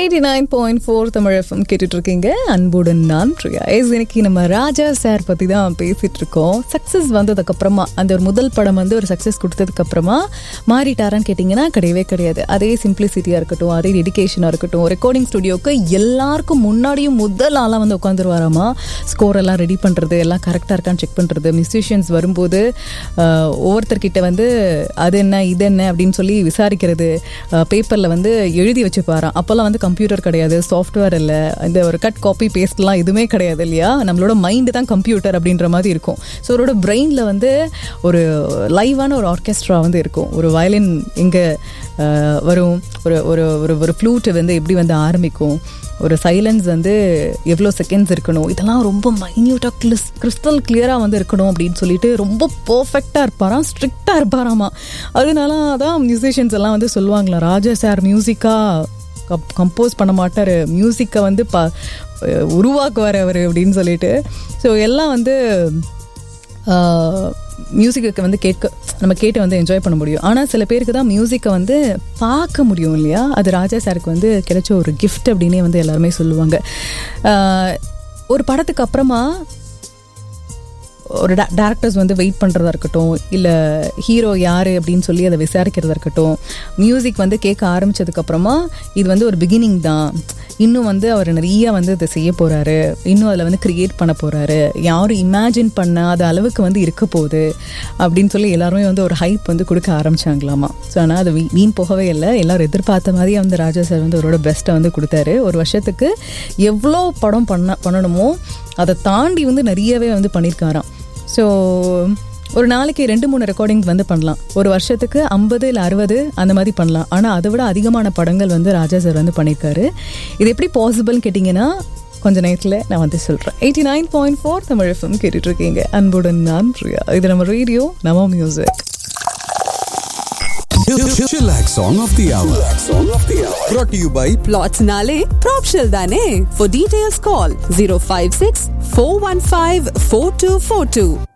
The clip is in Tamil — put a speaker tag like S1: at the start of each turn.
S1: Eighty nine point four Tamil FM கேட்டுட்டு இருக்கீங்க அன்புடன் நான் பிரியா எஸ் இன்னைக்கு நம்ம ராஜா சார் பற்றி தான் பேசிட்டு இருக்கோம் சக்ஸஸ் வந்ததுக்கு அப்புறமா அந்த ஒரு முதல் படம் வந்து ஒரு சக்ஸஸ் கொடுத்ததுக்கு அப்புறமா மாறிட்டாரான்னு கேட்டிங்கன்னா கிடையவே கிடையாது அதே சிம்பிளிசிட்டியாக இருக்கட்டும் அதே டெடிகேஷனாக இருக்கட்டும் ரெக்கார்டிங் ஸ்டுடியோக்கு எல்லாருக்கும் முன்னாடியும் முதல் ஆளாக வந்து உட்காந்துருவாராமா ஸ்கோர் எல்லாம் ரெடி பண்ணுறது எல்லாம் கரெக்டாக இருக்கான்னு செக் பண்ணுறது மியூசிஷியன்ஸ் வரும்போது ஆஹ், ஒவ்வொருத்தர்கிட்ட வந்து அது என்ன இது என்ன அப்படின்னு சொல்லி விசாரிக்கிறது பேப்பரில் வந்து எழுதி வச்சுப்பாராம் அப்போல்லாம் வந்து கம்ப்யூட்டர் கிடையாது சாஃப்ட்வேர் இல்லை இந்த ஒரு கட் காப்பி பேஸ்ட்லாம் எதுவுமே கிடையாது இல்லையா நம்மளோட மைண்டு தான் கம்ப்யூட்டர் அப்படின்ற மாதிரி இருக்கும் ஸோ அவரோட பிரெயினில் வந்து ஒரு லைவான ஒரு ஆர்கெஸ்ட்ரா வந்து இருக்கும் ஒரு வயலின் எங்கே வரும் ஒரு ஒரு ஒரு ஒரு ஃப்ளூட் வந்து எப்படி வந்து ஆரம்பிக்கும் ஒரு சைலன்ஸ் வந்து எவ்வளோ செகண்ட்ஸ் இருக்கணும் இதெல்லாம் ரொம்ப மைன்யூட்டாக கிளிஸ் கிறிஸ்டல் கிளியராக வந்து இருக்கணும் அப்படின்னு சொல்லிட்டு ரொம்ப பர்ஃபெக்டாக இருப்பாராம் ஸ்ட்ரிக்டாக இருப்பாராமா அதனால தான் மியூசிஷியன்ஸ் எல்லாம் வந்து சொல்லுவாங்களா ராஜா சார் மியூசிக்காக கப் கம்போஸ் பண்ண மாட்டார் மியூசிக்கை வந்து ப உருவாக்குவார் அவர் அப்படின்னு சொல்லிட்டு ஸோ எல்லாம் வந்து மியூசிக்கு வந்து கேட்க நம்ம கேட்டு வந்து என்ஜாய் பண்ண முடியும் ஆனால் சில பேருக்கு தான் மியூசிக்கை வந்து பார்க்க முடியும் இல்லையா அது ராஜா சாருக்கு வந்து கிடைச்ச ஒரு கிஃப்ட் அப்படின்னே வந்து எல்லாருமே சொல்லுவாங்க ஆஹ் ஒரு படத்துக்கு அப்புறமா ஒரு டேரக்டர்ஸ் வந்து வெயிட் பண்ணுறதா இருக்கட்டும் இல்லை ஹீரோ யார் அப்படின்னு சொல்லி அதை விசாரிக்கிறதா இருக்கட்டும் மியூசிக் வந்து கேட்க ஆரம்பிச்சதுக்கப்புறமா இது வந்து ஒரு பிகினிங் தான் இன்னும் வந்து அவர் நிறைய வந்து இதை செய்ய போகிறாரு இன்னும் அதில் வந்து க்ரியேட் பண்ண போகிறாரு யாரும் இமேஜின் பண்ணாத அளவுக்கு வந்து இருக்க போகுது அப்படின்னு சொல்லி எல்லாருமே வந்து ஒரு ஹைப் வந்து கொடுக்க ஆரம்பிச்சாங்களாமா ஸோ ஆனால் அது வீ- வீண் போகவே இல்லை எல்லாரும் எதிர்பார்த்த மாதிரியே வந்து ராஜா சார் வந்து அவரோட பெஸ்ட்டை வந்து கொடுத்தாரு ஒரு வருஷத்துக்கு எவ்வளோ படம் பண்ண பண்ணணுமோ அதை தாண்டி வந்து நிறையவே வந்து பண்ணியிருக்காராம் ஸோ ஒரு நாளைக்கு ரெண்டு மூணு ரெக்கார்டிங்ஸ் வந்து பண்ணலாம் ஒரு வருஷத்துக்கு ஐம்பது இல்லை அறுபது அந்த மாதிரி பண்ணலாம் ஆனால் அதை விட அதிகமான படங்கள் வந்து ராஜா சார் வந்து பண்ணியிருக்காரு இது எப்படி பாசிபிள்னு கேட்டிங்கன்னா கொஞ்ச நேரத்தில் நான் வந்து சொல்கிறேன் eighty nine point four Tamil FM கேட்டுட்டு இருக்கீங்க அன்புடன் நான் பிரியா இது நம்ம ரேடியோ நம்ம music
S2: Chillax Song of the Hour. Song of the Hour. Brought to you by
S3: Plots Nale, Propshell Dane. For details, call 056 415 4242.